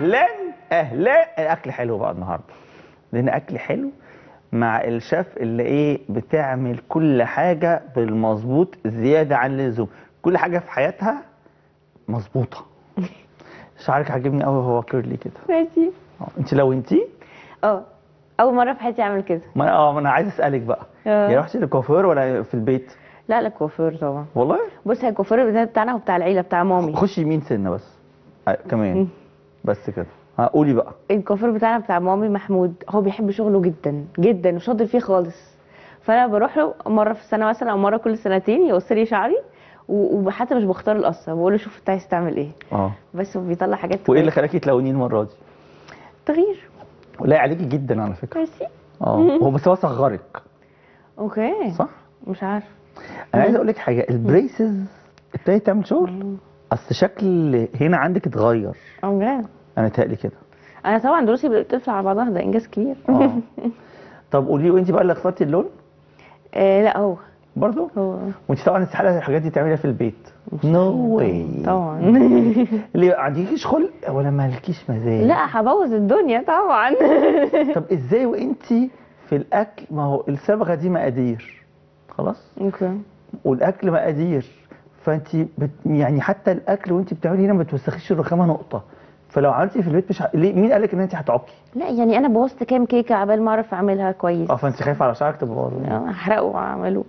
اهلا اهلا الاكل حلو بقى النهارده لان اكل حلو مع الشيف اللي ايه بتعمل كل حاجه بالمظبوط زياده عن اللزوم كل حاجه في حياتها مظبوطه شعرك عاجبني قوي هو كيرلي كده ماشي آه، انت لو انتي اه اول مره في حياتي اعمل كده ما أنا- اه ما انا عايز اسالك بقى آه. يا رحتي للكوافير ولا في البيت لا لا كوافير طبعا والله بص هي الكوافير بتاعنا بتاعنا هو بتاع العيله بتاع مامي خشي يمين سنه بس آه، كمان مم. بس كده ها قولي بقى الكوافير بتاعنا بتاع مامي محمود هو بيحب شغله جدا جدا وشاطر فيه خالص فانا بروح له مره في السنه مثلا او مره كل سنتين يقص لي شعري و- وحتى مش بختار القصه بقول له شوف انت عايز تعمل ايه اه بس هو بيطلع حاجات وايه اللي كويسة. خلاكي تلونيه المره دي تغيير لا عليكي جدا على فكره ميرسي اه هو بس هو صغرك اوكي صح مش عارف انا عايز اقول لك حاجه البريسز ابتدت تعمل شغل اصل شكل هنا عندك اتغير اه بجد انا تقلي كده انا طبعا دروسي بتطلع على بعضها ده انجاز كبير اه طب قولي وانت بقى اللي اخترتي اللون آه لا هو برضو هو وانت طبعا استحاله الحاجات دي تعمليها في البيت نو واي طبعا ليه ما عندكيش خلق ولا مالكيش مزاج لا هبوظ الدنيا طبعا طب ازاي وانت في الاكل ما هو الصبغه دي مقادير خلاص اوكي والاكل مقادير فانت بت يعني حتى الاكل وانت بتعملي هنا ما بتوسخيش الرخامه نقطه فلو عملتي في البيت مش ه... ليه مين قال لك ان انت هتعقي لا يعني انا بوظت كام كيكه عبال ما اعرف اعملها كويس اه فانت خايفه على شعرك تبوظي آه، هحرقه واعمله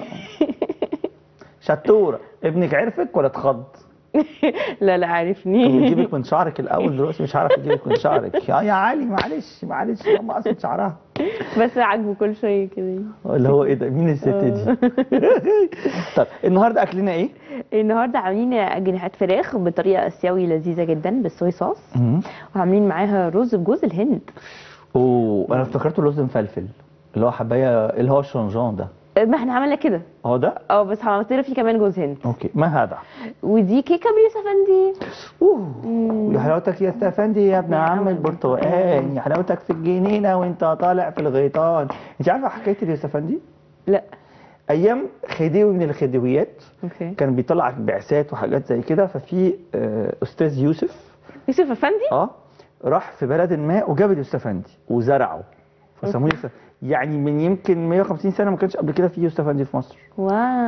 شطوره ابنك عرفك ولا اتخض لا لا طب عارفني نجيبك من شعرك الاول دلوقتي مش هعرف اجيبك من شعرك يا يا علي معلش معلش ماما قصت شعرها بس عاجبه كل شويه كده اللي هو ايه ده مين الست دي طب النهارده اكلنا ايه النهارده عاملين اجنحه فراخ بطريقه اسيوي لذيذه جدا بالصويا صوص وعاملين معاها رز بجوز الهند اوه انا افتكرته رز مفلفل اللي هو حبايه اللي هو الشونجون ده ما احنا عملنا كده هو ده اه بس عملت له فيه كمان جوز هند اوكي ما هذا ودي كيكه بيوسف افندي اوه يا حلاوتك يا استفندي يا ابن عم البرتقال يا حلاوتك في الجنينه وانت طالع في الغيطان انت عارفه حكايه اليوسفندي لا ايام خديوي من الخديويات اوكي كان بيطلع بعثات وحاجات زي كده ففي آه، استاذ يوسف يوسف افندي اه راح في بلد ما وجاب اليوسفندي وزرعه فسموه يوسف يعني من يمكن 150 سنه ما كانش قبل كده في يوسفندي في مصر واو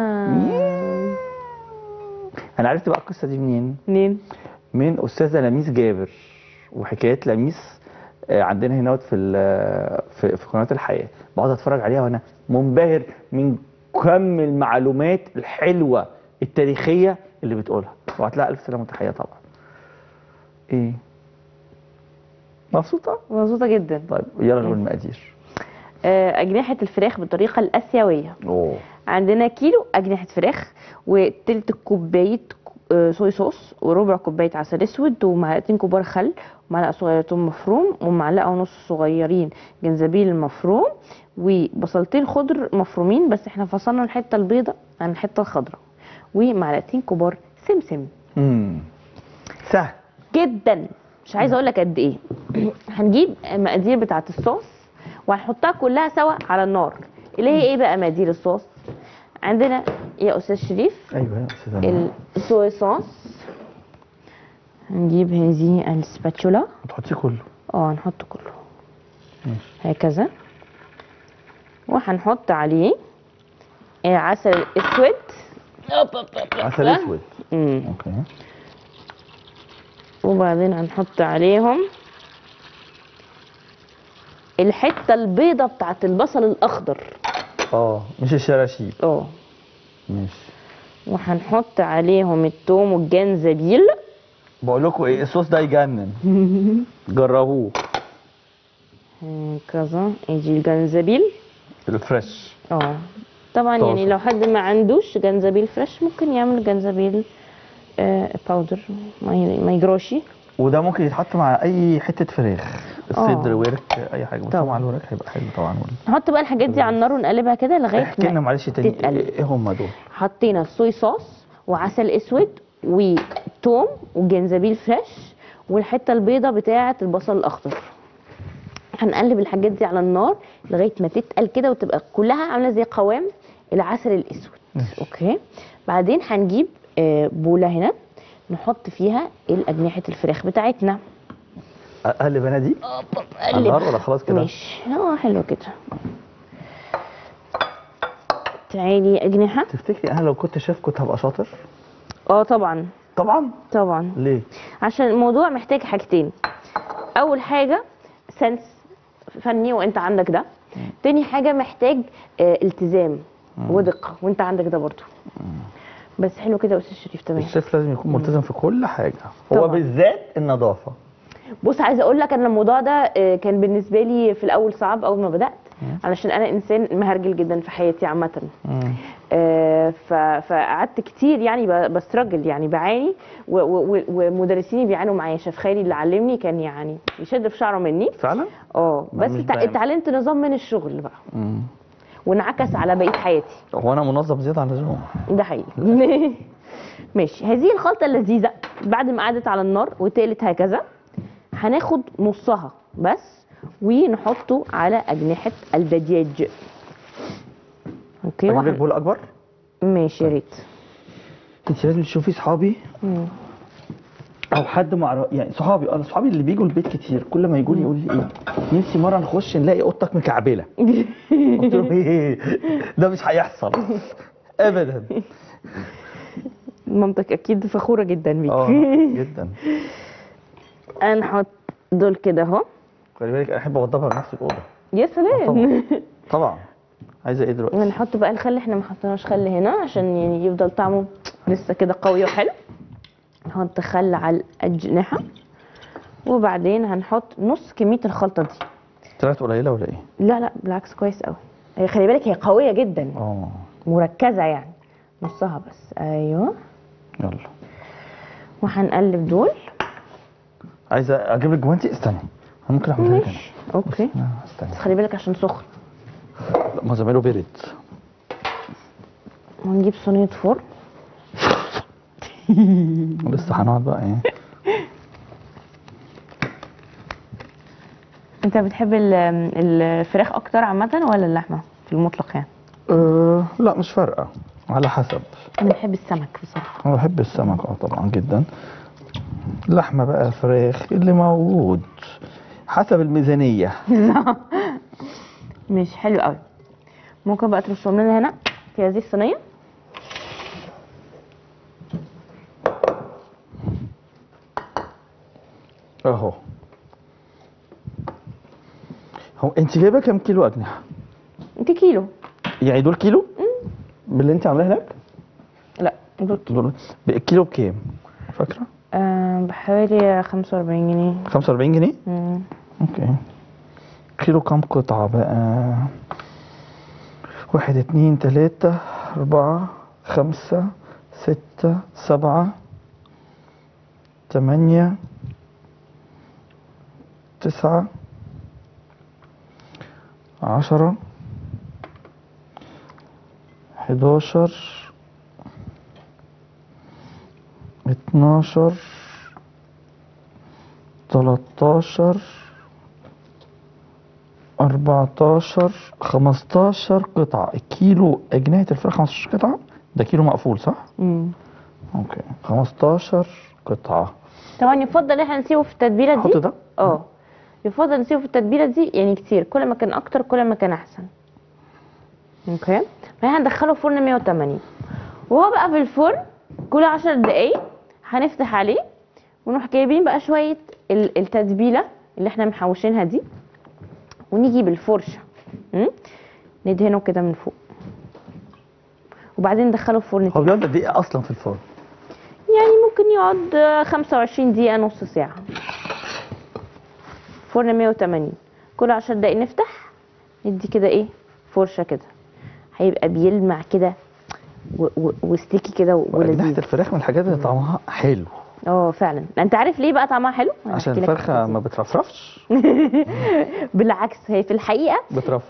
انا عرفت بقى القصه دي منين منين من استاذه لميس جابر وحكايات لميس آه، عندنا هنا في ال- في في قناه الحياه بقعد اتفرج عليها وانا منبهر من كم المعلومات الحلوه التاريخيه اللي بتقولها وبعت لها الف سلامه وتحيه طبعا ايه مبسوطه مبسوطه جدا طيب يلا نقول المقادير آه، أجنحة الفراخ بالطريقة الآسيوية اوه عندنا كيلو أجنحة فراخ وتلت كوباية آه، صويا صوص وربع كوباية عسل أسود ومعلقتين كبار خل ومعلقة صغيرة توم مفروم ومعلقة ونص صغيرين جنزبيل مفروم وبصلتين خضر مفرومين بس احنا فصلنا الحتة البيضة عن الحتة الخضراء ومعلقتين كبار سمسم امم سهل جدا مش عايزه اقول لك قد ايه هنجيب المقادير بتاعه الصوص وهنحطها كلها سوا على النار اللي هي ايه بقى مقادير الصوص عندنا يا استاذ شريف ايوه يا استاذه نور. الصويا صوص هنجيب هذه السباتشولا تحطيه كله اه هنحط كله ماشي هكذا وهنحط عليه عسل اسود عسل اسود مم. اوكي وبعدين هنحط عليهم الحته البيضه بتاعت البصل الاخضر اه مش الشراشيب اه ماشي وهنحط عليهم التوم والجنزبيل بقول لكم ايه الصوص ده يجنن جربوه هكذا يجي الجنزبيل الفريش اه طبعا طازة. يعني لو حد ما عندوش جنزبيل فريش ممكن يعمل جنزبيل آه باودر ما ي- ما يجروش وده ممكن يتحط مع اي حته فراخ الصدر آه. ورك اي حاجه بس طبعا. مع الورك هيبقى حلو طبعا نحط بقى الحاجات دي على النار ونقلبها كده لغايه احكي لنا معلش تاني تتقلب. ايه هم دول حطينا الصويا صوص وعسل اسود وتوم وجنزبيل فريش والحته البيضه بتاعه البصل الاخضر هنقلب الحاجات دي على النار لغايه ما تتقل كده وتبقى كلها عامله زي قوام العسل الاسود اوكي بعدين هنجيب آه، بوله هنا نحط فيها اجنحه الفراخ بتاعتنا اقلب انا دي على النار ولا خلاص كده ماشي اه حلو كده تعالي اجنحه تفتكري انا لو كنت شيف كنت هبقى شاطر اه طبعا طبعا طبعا ليه عشان الموضوع محتاج حاجتين اول حاجه سنس فني وانت عندك ده تاني حاجه محتاج آه التزام ودقه وانت عندك ده برضو بس حلو كده يا استاذ شريف تمام الشيف لازم يكون ملتزم في كل حاجه هو طبعاً. بالذات النظافه بص عايزه اقول لك انا الموضوع ده آه، كان بالنسبه لي في الاول صعب اول ما بدات علشان انا انسان مهرجل جدا في حياتي عامه آه، ف- فقعدت كتير يعني ب- بسترجل يعني بعاني و- و- و- ومدرسيني بيعانوا معايا شيف خالي اللي علمني كان يعني يشد في شعره مني فعلا اه ما بس مش اتع- باين. اتعلمت نظام من الشغل بقى وانعكس على بقيه حياتي هو انا منظم زياده عن اللزوم ده حقيقي ماشي هذه الخلطة اللذيذة بعد ما قعدت على النار وتقلت هكذا هناخد نصها بس ونحطه على أجنحة الدجاج اوكي اجيب لك وهن... بول اكبر ماشي يا ريت انت لازم تشوفي صحابي مم. او حد مع يعني صحابي انا صحابي اللي بيجوا البيت كتير كل ما يجوا لي يقول لي ايه نفسي مره نخش نلاقي اوضتك مكعبله قلت له ايه ده مش هيحصل ابدا مامتك أكيد فخورة جدا اه بيك جدا هنحط دول كده اهو خلي بالك انا احب اوضبها بنفس الاوضه يا سلام طبعا طبعا عايزه ايه دلوقتي ونحط بقى الخل احنا ما حطيناش خل هنا عشان يعني يفضل طعمه لسه كده قوي وحلو نحط خل على الأجنحة وبعدين هنحط نص كمية الخلطة دي طلعت قليله ولا ايه لا لا بالعكس كويس قوي هي خلي بالك هي قوية جدا اه مركزة يعني نصها بس ايوه يلا وهنقلب دول عايزه اجيب لك جوانتي استني انا ممكن اعملها لك ماشي اوكي انا آه، استني بس خلي بالك عشان سخن لا، ما زمانه برد ونجيب صينية فرن لسه هنقعد بقى ايه انت بتحب ال- الفراخ اكتر عامة ولا اللحمة في المطلق يعني أه لا مش فارقه على حسب انا بحب السمك بصراحة انا بحب السمك اه طبعا جدا لحمه بقى فراخ اللي موجود حسب الميزانيه مش حلو قوي ممكن بقى ترصهم لنا هنا في هذه الصينيه اهو هو انت جايبه كام كيلو اجنحه انت كيلو يعني دول كيلو باللي انت عاملاه هناك لا دول كيلو دول الكيلو بكام فاكره آه بحوالي 45 جنيه 45 جنيه مم. اوكي كيلو كام قطعة بقى واحد اتنين تلاتة أربعة خمسة ستة سبعة تمانية تسعة عشرة حداشر اتناشر تلاتاشر 14 15 قطعة الكيلو أجنحة الفراخ 15 قطعة ده كيلو مقفول صح؟ مم. اوكي 15 قطعة طبعا يفضل احنا نسيبه في التتبيله حط دي ده اه يفضل نسيبه في التتبيله دي يعني كتير كل ما كان اكتر كل ما كان احسن اوكي فاحنا هندخله فرن 180 وهو بقى في الفرن كل 10 دقايق هنفتح عليه ونروح جايبين بقى شويه ال- التتبيله اللي احنا محوشينها دي ونيجي بالفرشه م? ندهنه كده من فوق وبعدين ندخله في فرن هو تاني بيقعد قد ايه اصلا في الفرن؟ يعني ممكن يقعد آه، 25 دقيقة نص ساعة فرن 180 كل 10 دقايق نفتح ندي كده ايه فرشة كده هيبقى بيلمع كده و- و- وستيكي كده أجنحة ولذيذ الفراخ من الحاجات اللي طعمها حلو اه فعلا انت عارف ليه بقى طعمها حلو أنا عشان هحكي لك الفرخة التفاصيل. ما بترفرفش بالعكس هي في الحقيقة بترفرف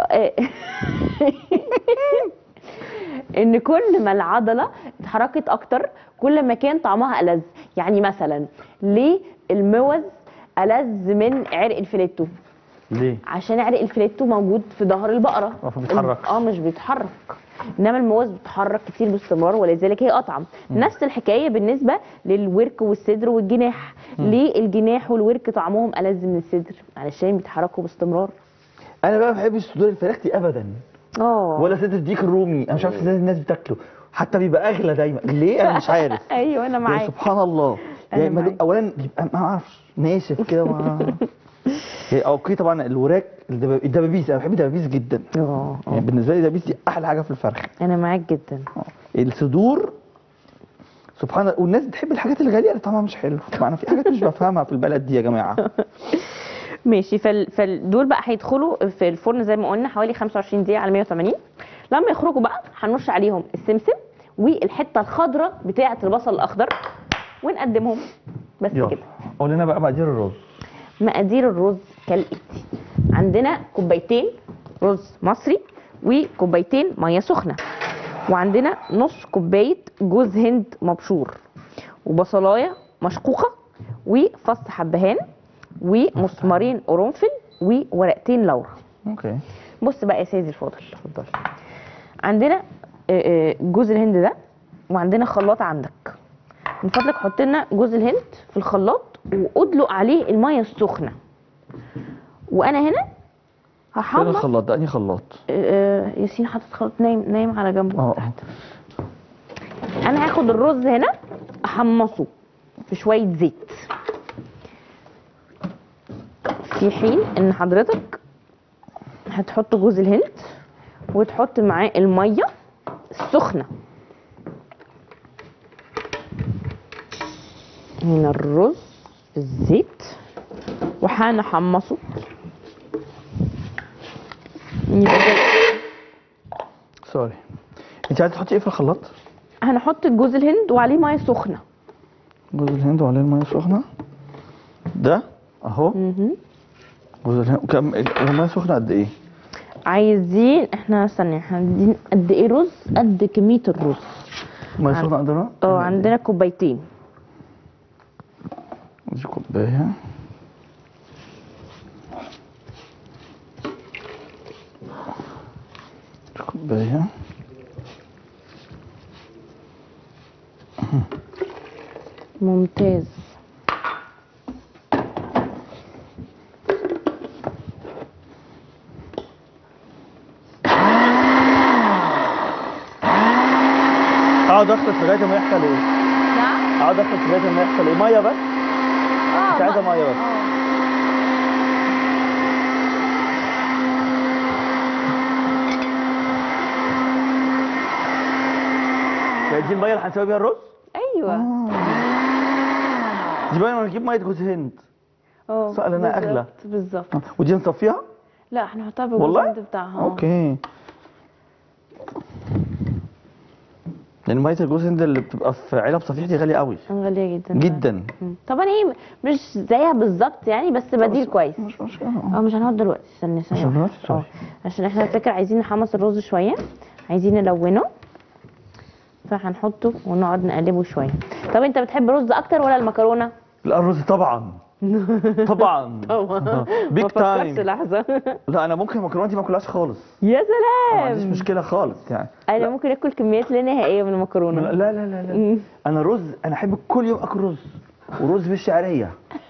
ان كل ما العضله اتحركت اكتر كل ما كان طعمها ألذ يعني مثلا ليه الموز ألذ من عرق الفليتو ليه؟ عشان عرق الفليتو موجود في ظهر البقره ما بيتحركش. اه مش بيتحرك انما الموز بتتحرك كتير باستمرار ولذلك هي اطعم نفس الحكايه بالنسبه للورك والصدر والجناح ليه الجناح والورك طعمهم ألذ من الصدر علشان بيتحركوا باستمرار انا بقى ما بحبش صدور الفراخ دي ابدا اه ولا صدر ديك الرومي انا مش عارف ازاي الناس بتاكله حتى بيبقى اغلى دايما ليه انا مش عارف ايوه انا يعني معاك سبحان الله أنا يعني ملو- معاك. اولا بيبقى ما اعرفش ناشف كده ما يعني اوكي طبعا الوراك الدباب- الدبابيس انا بحب الدبابيس جدا اه يعني اه بالنسبه لي الدبابيس دي احلى حاجه في الفرخ انا معاك جدا آه. الصدور سبحان الله والناس بتحب الحاجات الغاليه اللي طعمها مش حلو معنا في حاجات مش بفهمها في البلد دي يا جماعه ماشي فال... فدول بقى هيدخلوا في الفرن زي ما قلنا حوالي 25 دقيقه على 180 لما يخرجوا بقى هنرش عليهم السمسم والحته الخضراء بتاعه البصل الاخضر ونقدمهم بس يلا كده قول لنا بقى مقادير الرز مقادير الرز كالاتي عندنا كوبايتين رز مصري وكوبايتين ميه سخنه وعندنا نص كوبايه جوز هند مبشور وبصلايه مشقوقه وفص حبهان ومسمارين قرنفل وورقتين لورا اوكي بص بقى يا سيدي الفاضل اتفضل عندنا آه، آه، جوز الهند ده وعندنا خلاط عندك من فضلك حط لنا جوز الهند في الخلاط وادلق عليه الميه السخنه وانا هنا فين هحمر الخلاط ده انهي خلاط آه، آه، ياسين حاطط خلاط نايم نايم على جنبه اه تحت انا هاخد الرز هنا احمصه في شويه زيت في حين ان حضرتك هتحط جوز الهند وتحط معاه الميه السخنه هنا الرز في الزيت وهنحمصه يبقى زي- سوري انت عايزه تحطي ايه في الخلاط هنحط جوز الهند وعليه ميه سخنه جوز الهند وعليه الميه سخنه ده اهو مهم. جوز الهند وكم الميه سخنه قد ايه عايزين احنا استنى احنا عايزين قد ايه رز قد كميه الرز ميه عن- سخنه قدرها اه عندنا كوبايتين دي كوبايه دي كوبايه ممتاز اقعد اخلط لغايه ما يحصل ايه نعم اقعد اخلط لغايه ما يحصل ايه ميه بس اه مش عايزه ما- ميه بس آه. يعني دي الميه اللي هنسوي بيها الرز ايوه دي بقى لما نجيب ميه جوز هند اه سأل أنا أغلى. بالظبط- بالظبط ودي نصفيها لا هنحطها بالجوز والله؟ الهند بتاعها آه. اوكي لان ميه الجوز هند اللي بتبقى في علب صفيح دي غاليه قوي غاليه جدا جدا مم. طبعا هي مش زيها بالظبط يعني بس بديل كويس مش مشكله اه مش هنقعد دلوقتي استنى مش ثانيه دلوقتي؟ واحدة. اه عشان احنا الفكره عايزين نحمص الرز شويه عايزين نلونه فهنحطه ونقعد نقلبه شويه طب انت بتحب رز اكتر ولا المكرونه لا الرز طبعا طبعا طبعا بيج ما فكرش تايم لحظه لا انا ممكن المكرونه دي ما اكلهاش خالص يا ما عنديش سلام مشكله خالص يعني انا ممكن اكل كميات لا نهائيه من لا المكرونه لا لا لا, لا. مم. انا رز انا احب كل يوم اكل رز ورز بالشعريه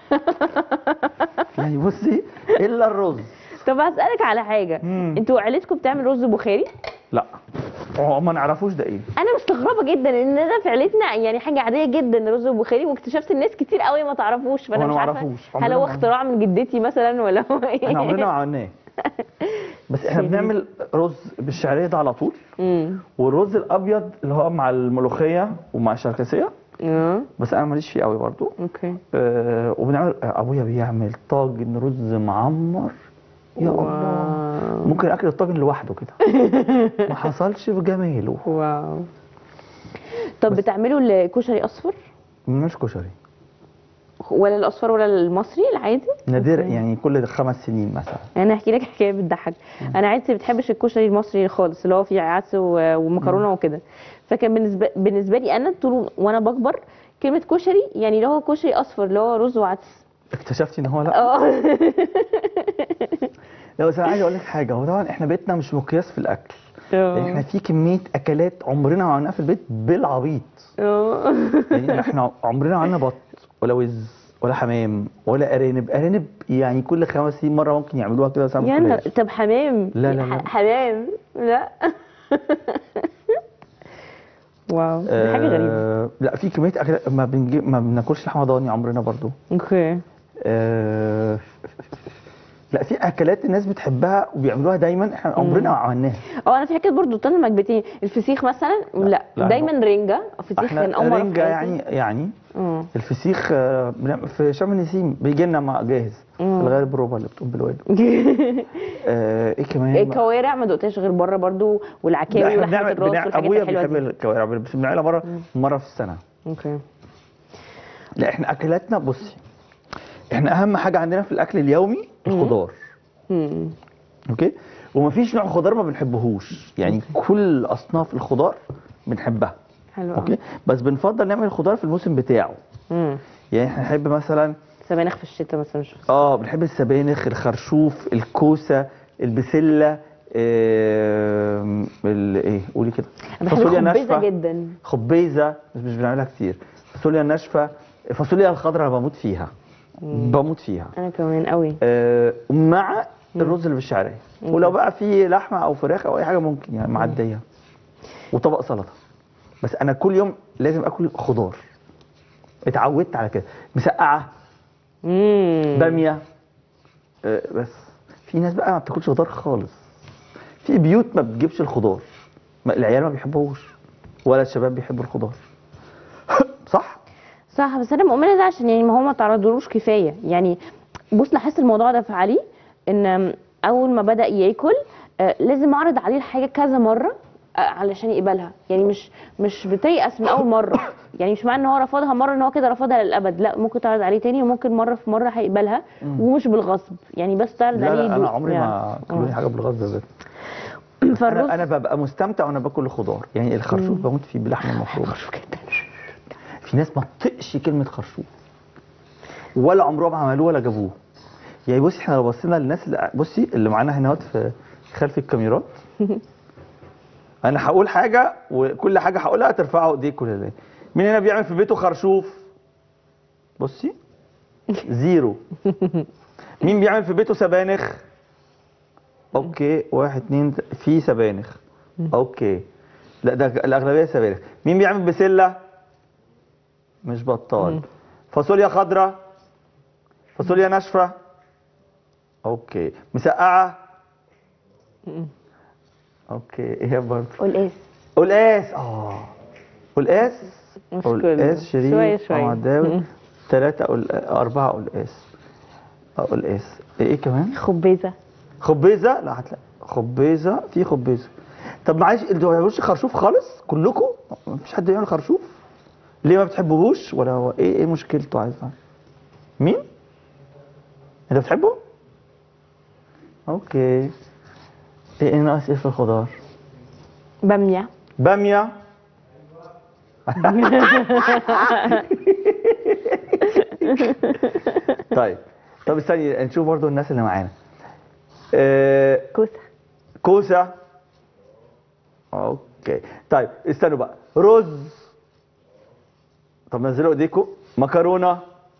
يعني بصي الا الرز طب هسالك على حاجه مم. انتوا عيلتكم بتعمل رز بخاري لا هو ما نعرفوش ده ايه انا مستغربه جدا ان ده في عيلتنا يعني حاجه عاديه جدا الرز البخاري واكتشفت الناس كتير قوي ما تعرفوش فانا وأنا مش ما عارفه أعرفوش. هل عمرنا هو ما- اختراع من جدتي مثلا ولا هو ايه احنا عمرنا ما عملناه بس احنا شايفين. بنعمل رز بالشعريه ده على طول امم والرز الابيض اللي هو مع الملوخيه ومع الشركسيه اه بس انا ماليش فيه قوي برضو اوكي أه وبنعمل آه، ابويا بيعمل طاجن رز معمر يا الله واو ممكن اكل الطاجن لوحده كده ما حصلش في جماله واو طب بتعملوا الكشري اصفر مش كشري ولا الاصفر ولا المصري العادي نادر أوكي. يعني كل خمس سنين مثلا انا احكي لك حكايه بتضحك انا عيلتي ما بتحبش الكشري المصري خالص اللي هو فيه عدس و- ومكرونه وكده فكان بالنسبه بالنسبه لي انا طول وانا بكبر كلمه كشري يعني اللي هو كشري اصفر اللي هو رز وعدس اكتشفتي ان هو لا اه لا بس انا عايز اقول لك حاجه هو طبعا احنا بيتنا مش مقياس في الاكل اه. يعني احنا في كميه اكلات عمرنا ما عملناها في البيت بالعبيط اه. يعني احنا عمرنا ما عملنا بط ولا وز ولا حمام ولا ارانب ارانب يعني كل خمس سنين مره ممكن يعملوها كده بس أنا ما يا نهار- باكلهاش. طب حمام لا، لا، لا. ح- حمام لا واو دي حاجه غريبه آه، لا في كميه اكلات ما بنجيب ما بناكلش لحمه ضاني عمرنا برضو اوكي آه، لا في اكلات الناس بتحبها وبيعملوها دايما احنا عمرنا ما عملناها اه انا في حكايه برضو طلع مجبتين الفسيخ مثلا لا, لا، دايما رنجه فسيخ كان احنا اول مره في رنجة حياتي. يعني يعني اه الفسيخ آه، بنعمل- في شم النسيم بيجي لنا مع جاهز مم. في الغالب الربع اللي بتقوم بالواجب آه، ايه كمان الكوارع ما دقتهاش غير بره برضو لا والعكاوي احنا ولحمه بنعمل الراس بنعمل والحاجات ابويا الحلوه بيحب دي الكوارع بس بنعملها مره مره في السنه اوكي لا احنا اكلاتنا بصي احنا اهم حاجه عندنا في الاكل اليومي الخضار مم. اوكي ومفيش نوع خضار ما بنحبهوش يعني كل اصناف الخضار بنحبها حلو اوكي اوكي بس بنفضل نعمل الخضار في الموسم بتاعه امم يعني احنا نحب مثلا سبانخ في الشتاء مثلا مش اه بنحب السبانخ الخرشوف الكوسه البسله آه ال- ايه قولي كده انا بحب الخبيزه جدا خبيزه بس مش بنعملها كتير الفاصوليا الناشفه الفاصوليا الخضراء أنا بموت فيها بموت فيها انا كمان قوي آه مع الرز اللي بالشعريه ولو بقى في لحمه او فراخ او اي حاجه ممكن يعني معديه وطبق سلطه بس انا كل يوم لازم اكل خضار اتعودت على كده مسقعه امم باميه آه بس في ناس بقى ما بتاكلش خضار خالص في بيوت ما بتجيبش الخضار ما العيال ما بيحبوش ولا الشباب بيحبوا الخضار صح صح بس انا مؤمنه ده عشان يعني ما هو ما تعرضلوش كفايه يعني بص لاحظت الموضوع ده في علي ان اول ما بدا ياكل آه، لازم اعرض عليه الحاجه كذا مره آه، علشان يقبلها يعني مش مش بتيأس من اول مره يعني مش معنى ان هو رفضها مره ان هو كده رفضها للابد لا ممكن تعرض عليه تاني وممكن مره في مره هيقبلها ومش بالغصب يعني بس تعرض لا عليه لا انا يدوق عمري ما يعني. كلوني حاجه بالغصب بس فالرز انا انا ببقى مستمتع وانا باكل خضار يعني الخرشوف بموت فيه باللحمه المفرومه جدا في ناس ما تطقش كلمه خرشوف ولا عمرهم عملوه ولا جابوه يعني بصي احنا لو بصينا للناس اللي بصي اللي معانا هنا في خلف الكاميرات انا هقول حاجه وكل حاجه هقولها ترفعوا ايديكم لله مين هنا بيعمل في بيته خرشوف بصي زيرو مين بيعمل في بيته سبانخ اوكي واحد اتنين ت- في سبانخ اوكي لا ده الاغلبيه سبانخ مين بيعمل بسله مش بطال فاصوليا خضراء فاصوليا ناشفه اوكي مسقعه اوكي ايه برضه قلقاس قلقاس اه قلقاس مش كله. قلقاس شريف شوية شوية. عمداوي مم. ثلاثة قل... أربعة قلقاس اه قلقاس ايه كمان؟ خبيزه خبيزة لا هتلاقي خبيزة في خبيزة طب معلش انتوا ما بتعملوش خرشوف خالص كلكم؟ مفيش حد يعمل خرشوف؟ ليه ما بتحبوهوش ولا هو ايه ايه مشكلته عايز أفهم؟ مين؟ انت بتحبه؟ اوكي ايه ايه ناقص ايه في الخضار؟ باميه بامية طيب طب استني نشوف برضو الناس اللي معانا آه، كوسه كوسة اوكي طيب استنوا بقى رز طب نزلوا ايديكم مكرونة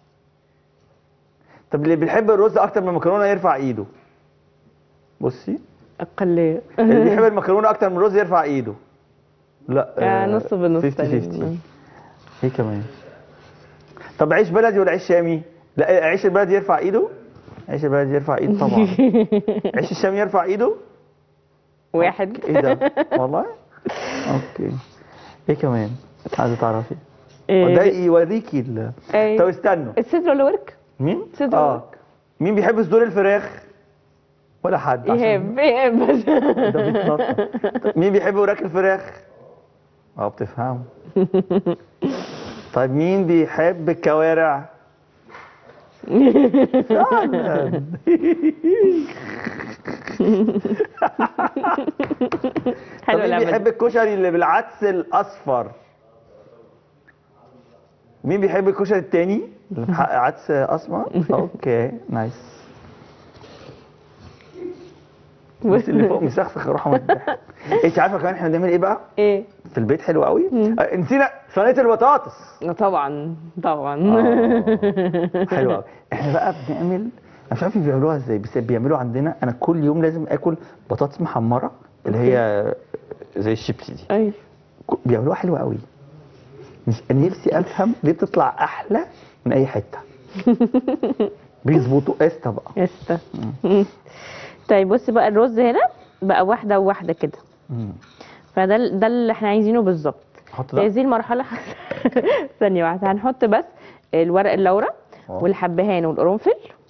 طب اللي بيحب الرز اكتر من المكرونة يرفع ايده بصي اقليه اللي بيحب المكرونة اكتر من الرز يرفع ايده لا آه، نص بالنص 50 تقريباً. 50 ايه كمان طب عيش بلدي ولا عيش شامي لا عيش البلدي يرفع ايده عيش البلدي يرفع ايده طبعا عيش الشامي يرفع ايده واحد ايه ده والله اوكي ايه كمان عايزه تعرفي إيه، ده يوريكي ال... أي. طب استنوا الصدر ولا ورك؟ مين صدر ورك. مين بيحب صدور الفراخ ولا حد عشان يهب يهب بس ده بيتنطط طب مين بيحب وراك الفراخ اه بتفهموا طيب مين بيحب الكوارع فعلا طب حلو مين اللعبه بيحب دي. الكشري اللي بالعدس الاصفر مين بيحب الكشري التاني اللي بحق عدس اسمر اوكي نايس بص اللي فوق مسخسخ روحه من الضحك انت عارفه كمان احنا بنعمل ايه بقى ايه في البيت حلو قوي مم. آه، نسينا صينيه البطاطس طبعا طبعا آه، حلو قوي احنا بقى بنعمل انا مش عارف بيعملوها ازاي بس بيعملوا عندنا انا كل يوم لازم اكل بطاطس محمره اللي هي زي الشيبسي دي ايوه ك- بيعملوها حلوه قوي مش أنا نفسي افهم ليه بتطلع احلى من اي حته بيظبطوا قاسطه بقى قشطة طيب بص بقى الرز هنا بقى واحدة وواحدة كده مم. فده ال- ده اللي احنا عايزينه بالظبط حط في ده هذه المرحلة ثانية واحدة هنحط بس الورق اللورا آه. والحبهان والقرنفل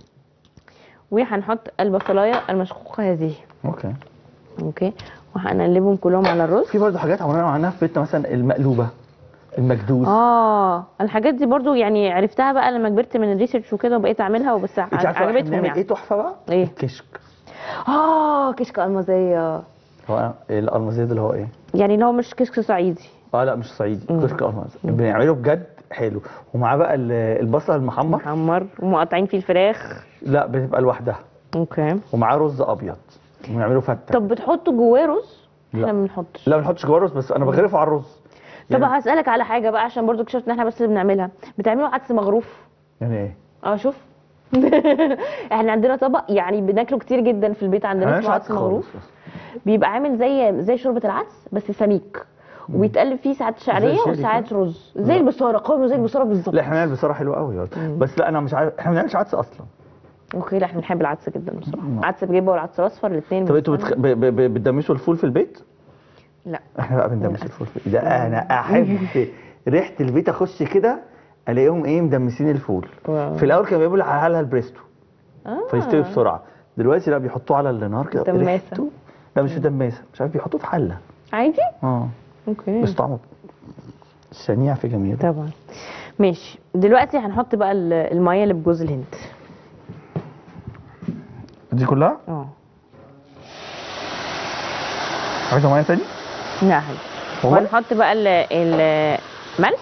وهنحط البصلاية المشقوقة هذه اوكي اوكي وهنقلبهم كلهم على الرز في برضه حاجات عملنا عنها في بيتنا مثلا المقلوبه المكدوس اه الحاجات دي برضو يعني عرفتها بقى لما كبرت من الريسيرش وكده وبقيت اعملها وبس انت عارفه احنا عجبتهم بنعمل يعني ايه تحفه بقى؟ ايه؟ الكشك اه كشك المازيه هو الالمازيه ده اللي هو ايه؟ يعني اللي هو مش كشك صعيدي اه لا مش صعيدي مم. كشك الماز بنعمله بجد حلو ومعاه بقى ال- البصل المحمر محمر ومقطعين فيه الفراخ لا بتبقى لوحدها اوكي ومعاه رز ابيض بنعمله فته طب بتحطوا جواه رز لا. احنا ما بنحطش لا ما بنحطش جوه الرز بس انا بغرفه على الرز طب يعني, هسألك على حاجة بقى عشان برضو اكتشفت ان احنا بس اللي بنعملها بتعملوا عدس مغروف يعني ايه؟ اه شوف احنا عندنا طبق يعني بناكله كتير جدا في البيت عندنا أنا اسمه مش عدس عارف مغروف خالص. بيبقى عامل زي زي شوربة العدس بس سميك وبيتقلب فيه ساعات شعرية الشيري وساعات كده؟ رز زي لا. البصارة قوامه زي البصارة بالظبط لا احنا بنعمل بصراحه حلوه قوي بس لا انا مش عارف احنا ما بنعملش عدس اصلا اوكي لا احنا بنحب العدس جدا بصراحة مم. عدس بجبة والعدس الاصفر الاثنين طب انتوا بتخ... ب... ب... ب... بتدمسوا الفول في البيت؟ لا احنا بقى بندمس الفول في ده انا احب ريحه البيت اخش كده الاقيهم ايه مدمسين الفول واو. في الاول كانوا بيعملوا على البريستو آه. فيستوي بسرعه دلوقتي لا بيحطوه على النار كده دماسة. ريحته- لا مش دماسه مش عارف بيحطوه في حله عادي اه اوكي بس طعمه شنيع في جميله طبعا ماشي دلوقتي هنحط بقى ال- الميه اللي بجوز الهند دي كلها اه عايزه ميه تاني لا حلو والله؟ وهنحط بقى ال- الملح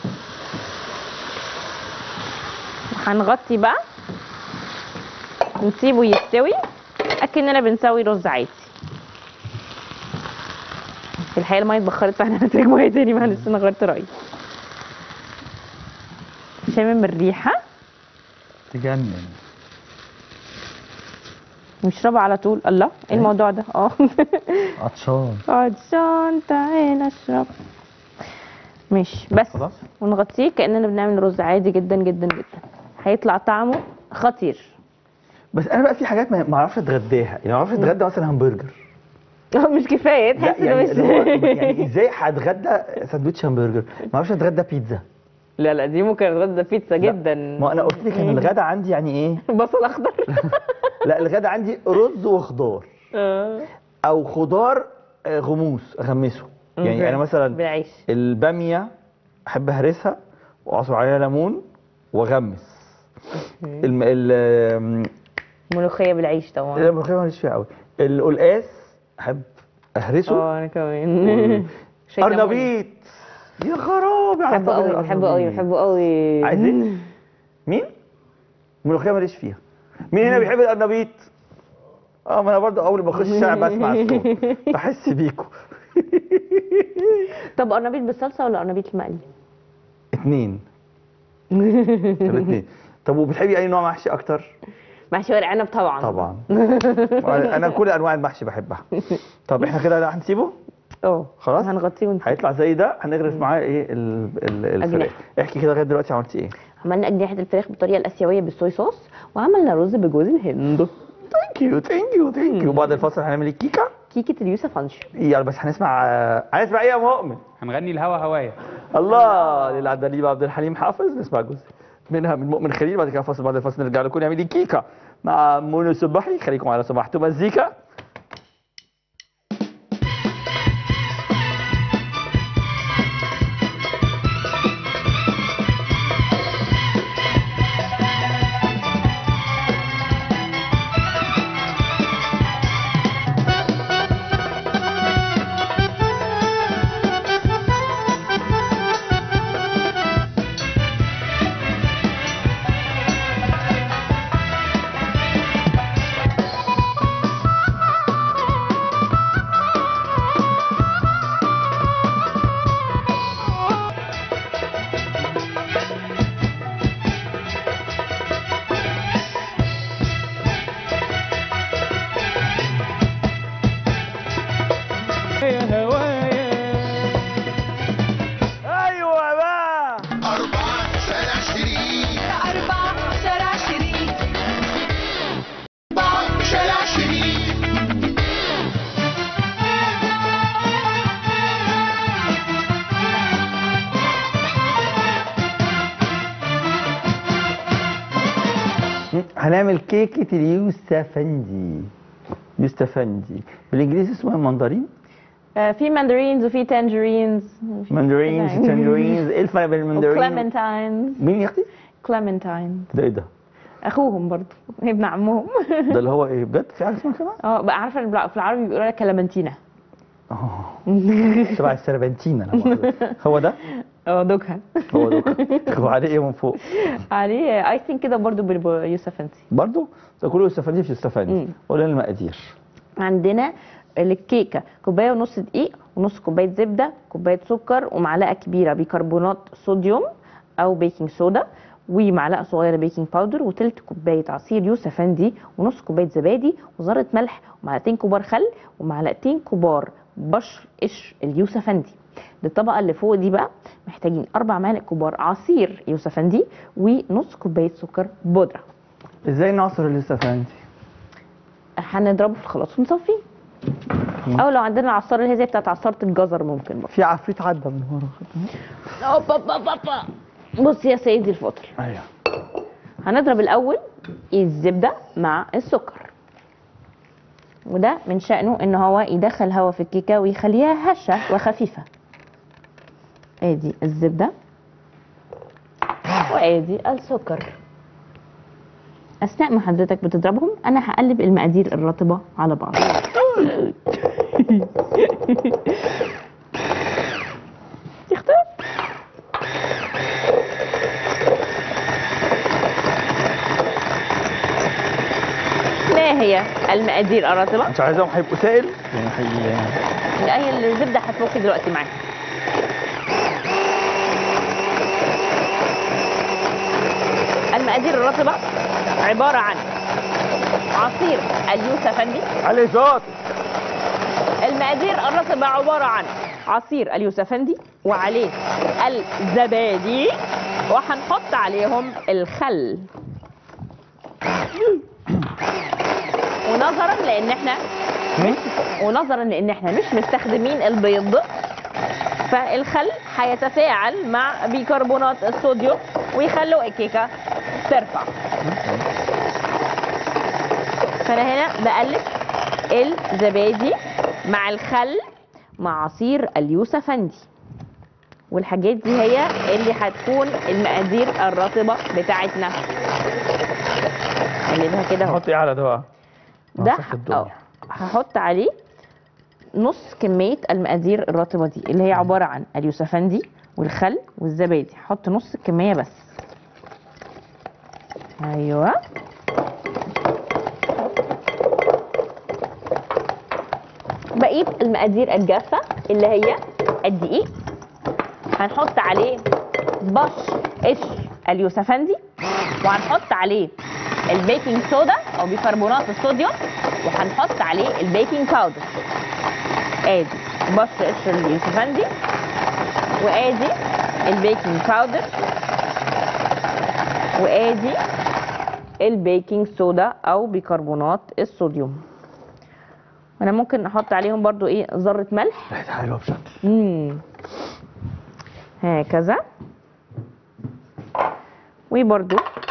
هنغطي بقى ونسيبه يستوي اكننا بنسوي رز عادي في الحقيقه الميه اتبخرت فاحنا هنحتاج ميه تاني معلش انا غيرت رايي شامم الريحه تجنن نشربها على طول الله ايه إيه؟ الموضوع ده اه عطشان عطشان تعال اشرب ماشي بس خلاص ونغطيه كاننا بنعمل رز عادي جدا جدا جدا هيطلع طعمه خطير بس انا بقى في حاجات ما ما اعرفش اتغداها يعني ما اعرفش اتغدى مثلا همبرجر مش كفايه لا تحس انه يعني مش اللي هو يعني ازاي هتغدى ساندوتش همبرجر ما اعرفش اتغدى بيتزا لا لا دي ممكن اتغدى بيتزا لا. جدا ما انا قلت لك ان الغدا عندي يعني ايه بصل اخضر لا الغدا عندي رز وخضار آه. او خضار آه، غموس اغمسه يعني أوكي. انا مثلا بالعيش الباميه احب اهرسها واعصر عليها ليمون واغمس الم... ال ملوخيه بالعيش طبعا الملوخيه ماليش فيها قوي القلقاس احب اهرسه اه انا كمان شاي ليمون. ارنبيط يا خرابي على بحبه طاجن قوي بحبه قوي الأرنبيط. بحبه قوي عايزين مين؟ الملوخيه ماليش فيها مين هنا بيحب الارنبيط؟ اه ما انا برضه اول ما اخش الشارع بسمع الصوت بحس بيكوا طب قرنبيط بالصلصه ولا قرنبيط المقلي؟ اتنين طب اتنين طب وبتحبي اي نوع محشي اكتر؟ محشي ورق عنب طبعا طبعا انا كل انواع المحشي بحبها طب احنا كده لا هنسيبه اه خلاص؟ هنغطيه ونسيبه هيطلع زي ده هنغرف معاه ايه ال- ال- الفراخ أجنحة. احكي كده لغايه دلوقتي عملتي ايه؟ عملنا اجنحه الفراخ بالطريقه الاسيويه بالصويا صوص وعملنا رز بجوز الهند ثانك يو ثانك يو ثانك يو بعد الفاصل هنعمل الكيكه كيكه اليوسف انشو يلا بس هنسمع هنسمع ايه يا مؤمن؟ هنغني الهوا هوايا الله للعندليب عبد الحليم حافظ نسمع جزء منها من مؤمن خليل بعد كده فاصل بعد الفاصل نرجع لكم نعمل كيكه مع منى صبحي خليكم على سماحته مزيكا هنعمل كيكه اليوسفندي يوسفندي بالانجليزي اسمها المندرين آه، في ماندرينز وفي تانجرينز ماندرينز تانجرينز ايه الفرق بين الماندرين وكليمنتاينز مين يا اختي كليمنتاين ده ايه ده اخوهم برضو ابن عمهم ده اللي هو ايه بجد في حاجه اسمها كده اه بقى عارفه البلا- في العربي بيقولوا لها كلامنتينا اه شبه السربنتين انا مؤاخذة. هو ده اه دوكها هو ده هو عليه ايه من فوق عليه اي ثينك كده برضو باليوسف انتي برضو ده كله يستفندي في يستفندي مم. قول لنا المقادير عندنا الكيكه كوبايه ونص دقيق ونص كوبايه زبده كوبايه سكر ومعلقه كبيره بيكربونات صوديوم او بيكنج صودا ومعلقه صغيره بيكنج باودر وتلت كوبايه عصير يوسفندي ونص كوبايه زبادي وذره ملح ومعلقتين كبار خل ومعلقتين كبار بشر قشر اليوسفندي للطبقه اللي فوق دي بقى محتاجين اربع معالق كبار عصير يوسفندي ونص كوبايه سكر بودره ازاي نعصر اليوسفندي هنضربه في الخلاط ونصفيه او لو عندنا العصاره اللي هي زي بتاعت عصاره الجزر ممكن برضه في عفريت عدى من ورا أوبا أوبا أوبا. بص يا سيدي الفاضل ايوه هنضرب الاول الزبده مع السكر وده من شأنه ان هو يدخل هواء في الكيكه ويخليها هشه وخفيفه ادي الزبده وادي السكر اثناء ما حضرتك بتضربهم انا هقلب المقادير الرطبه على بعض تختار ما هي المقادير الرطبه مش عايزاهم هيبقوا سائل يعني حي... لا هي الزبده هتفك دلوقتي معاك المقادير الرطبه عباره عن عصير اليوسفندي علي صوت المقادير الرطبه عباره عن عصير اليوسفندي وعليه الزبادي وهنحط عليهم الخل ونظرا لان احنا ونظرا لان احنا مش مستخدمين البيض فالخل هيتفاعل مع بيكربونات الصوديوم ويخلوا الكيكه ترفع فانا هنا بقلب الزبادي مع الخل مع عصير اليوسفندي والحاجات دي هي اللي هتكون المقادير الرطبه بتاعتنا قلبها كده اهو نحط ايه على ده بقى ده نصف الدنيا. اه هحط عليه نص كمية المقادير الرطبة دي اللي هي عبارة عن اليوسفندي والخل والزبادي هحط نص الكمية بس ايوه بقية المقادير الجافة اللي هي الدقيق هنحط عليه بش قشر اليوسفندي وهنحط عليه البيكنج صودا او بيكربونات الصوديوم وهنحط عليه البيكنج باودر ادي بش قشر اليوسفندي وادي البيكنج باودر وادي البيكنج صودا او بيكربونات الصوديوم وانا ممكن احط عليهم برضو ايه ذره ملح ريحتها حلوه بشكل مم. هكذا وبرضو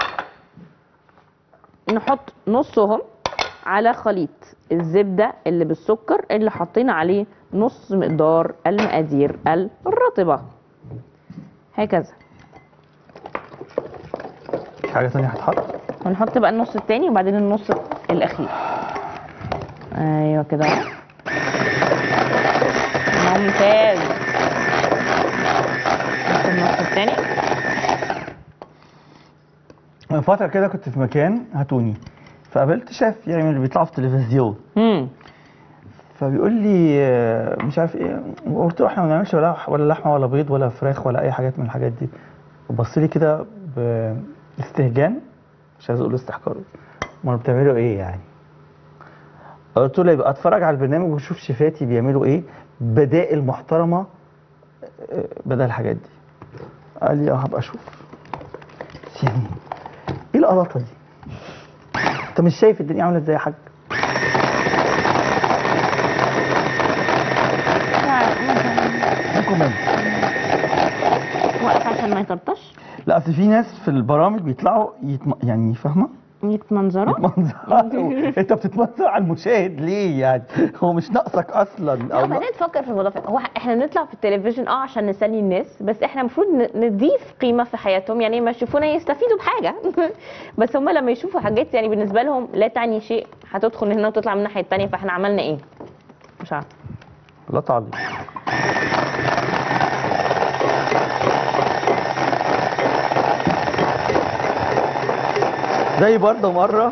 نحط نصهم على خليط الزبدة اللي بالسكر اللي حطينا عليه نص مقدار المقادير الرطبة هكذا في حاجه ثانيه هتحط ونحط بقى النص التاني وبعدين النص الأخير أيوة كده ممتاز نحط النص التاني من فتره كده كنت في مكان هاتوني فقابلت شيف يعني من اللي بيطلعوا في التلفزيون مم. فبيقول لي آه، مش عارف ايه قلت له احنا ما بنعملش ولا ولا لحمه ولا بيض ولا فراخ ولا اي حاجات من الحاجات دي وبص لي كده باستهجان مش عايز اقول استحقار امال بتعملوا ايه يعني قلت له يبقى اتفرج على البرنامج واشوف شيفاتي بيعملوا ايه بدائل محترمه آه، بدل الحاجات دي قال لي اه هبقى اشوف بس يعني ايه القلاطه دي انت مش شايف الدنيا عامله ازاي يا حاج كومنت واقف عشان ما يطرطش لا اصل في ناس في البرامج بيطلعوا يتم... يعني فاهمه يتمنظروا منظر انت بتتمنظر على المشاهد ليه يعني هو مش ناقصك اصلا لا او بعدين تفكر في الموضوع هو احنا بنطلع في التلفزيون اه عشان نسلي الناس بس احنا المفروض ن- نضيف قيمه في حياتهم يعني ما يشوفونا يستفيدوا بحاجه بس هم لما يشوفوا حاجات يعني بالنسبه لهم لا تعني شيء هتدخل هنا وتطلع من الناحيه الثانيه فاحنا عملنا ايه؟ مش عارفه لا تعليق زي برضه مرة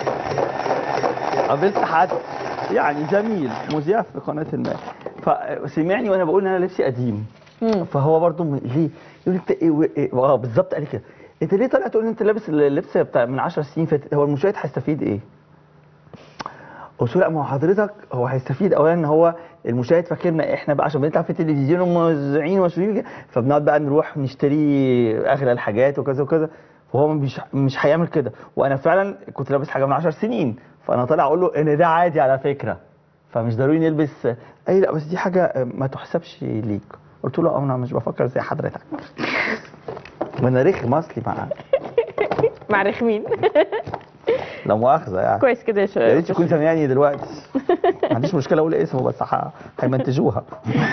قابلت حد يعني زميل مذيع في قناة الماء فسمعني وانا بقول ان انا لبسي قديم مم. فهو برضه م- ليه يقول لي انت ايه و- إيه اه بالظبط قال لي كده انت ليه طالع تقول ان انت لابس اللبس بتاع من 10 سنين فاتت هو المشاهد هيستفيد ايه؟ قلت له لا ما هو حضرتك هو هيستفيد اولا ان هو المشاهد فاكرنا احنا بقى عشان بنطلع في التلفزيون وموزعين ومسؤولين كده، فبنقعد بقى نروح نشتري اغلى الحاجات وكذا وكذا فهو مش مش هيعمل كده وانا فعلا كنت لابس حاجه من 10 سنين فانا طالع اقول له ان ده عادي على فكره فمش ضروري نلبس اي لا بس دي حاجه ما تحسبش ليك قلت له اه انا مش بفكر زي حضرتك ما انا رخم اصلي مع مع رخمين لا مؤاخذه يعني كويس كده يا شباب. يا ريت تكون سامعني دلوقتي ما عنديش مشكله اقول اسمه بس ح- هيمنتجوها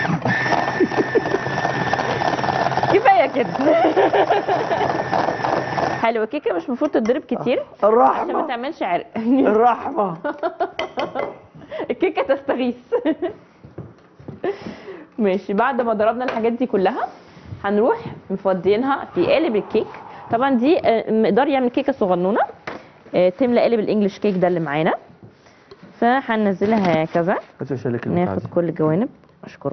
كفايه كده حلو الكيكه مش المفروض تتضرب كتير عشان ما الرحمه تعملش عرق الرحمه الكيكه تستغيث ماشي بعد ما ضربنا الحاجات دي كلها هنروح مفضيينها في قالب الكيك طبعا دي آه، مقدار يعمل كيكه صغنونه آه، تملى قالب الانجليش كيك ده اللي معانا فهننزلها هكذا بس اشيلك البتاع ناخد دي. كل الجوانب اشكرك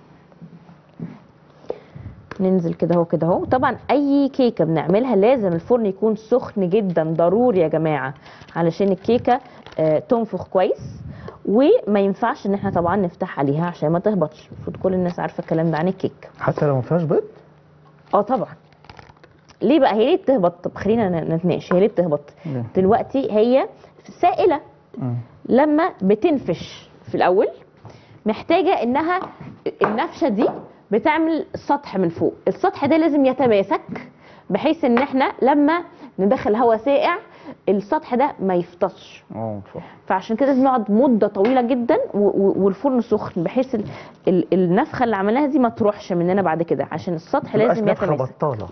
ننزل كده اهو كده اهو طبعا اي كيكه بنعملها لازم الفرن يكون سخن جدا ضروري يا جماعه علشان الكيكه آه تنفخ كويس وما ينفعش ان احنا طبعا نفتح عليها عشان ما تهبطش المفروض كل الناس عارفه الكلام ده عن الكيك حتى لو ما فيهاش بيض اه طبعا ليه بقى هي ليه بتهبط طب خلينا ن- نتناقش هي ليه بتهبط ليه؟ دلوقتي هي سائله مم. لما بتنفش في الاول محتاجه انها النفشه دي بتعمل سطح من فوق السطح ده لازم يتماسك بحيث ان احنا لما ندخل هواء ساقع السطح ده ما يفطسش اه صح فعشان كده لازم نقعد مده طويله جدا و- و- والفرن سخن بحيث ال- ال- النفخه اللي عملناها دي ما تروحش مننا بعد كده عشان السطح متبقاش لازم نفخه يتماسك بطاله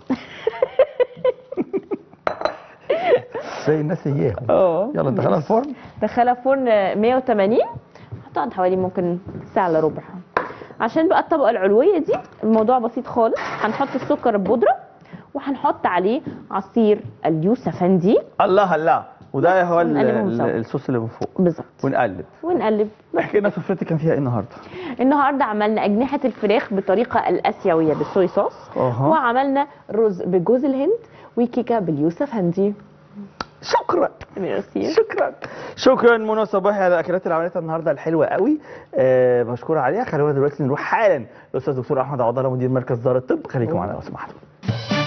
زي الناس اياهم اه يلا دخلها الفرن دخلها فرن 180 هتقعد حوالي ممكن ساعة الا ربع عشان بقى الطبقة العلوية دي الموضوع بسيط خالص هنحط السكر البودرة وهنحط عليه عصير اليوسفندي الله الله وده هو ال- ونقلبهم ال- سوا. الصوص اللي من فوق بالظبط ونقلب ونقلب احكي لنا سفرتي كان فيها ايه النهارده النهارده عملنا أجنحة الفراخ بالطريقة الآسيوية بالصويا صوص أها. وعملنا رز بجوز الهند وكيكة باليوسفندي شكرا ميرسي شكرا شكرا منى صباحي على الاكلات اللي عملتها النهارده الحلوه قوي أه مشكور عليها خلونا دلوقتي نروح حالا الاستاذ دكتور احمد عوض الله مدير مركز دار الطب خليكم معنا لو سمحتوا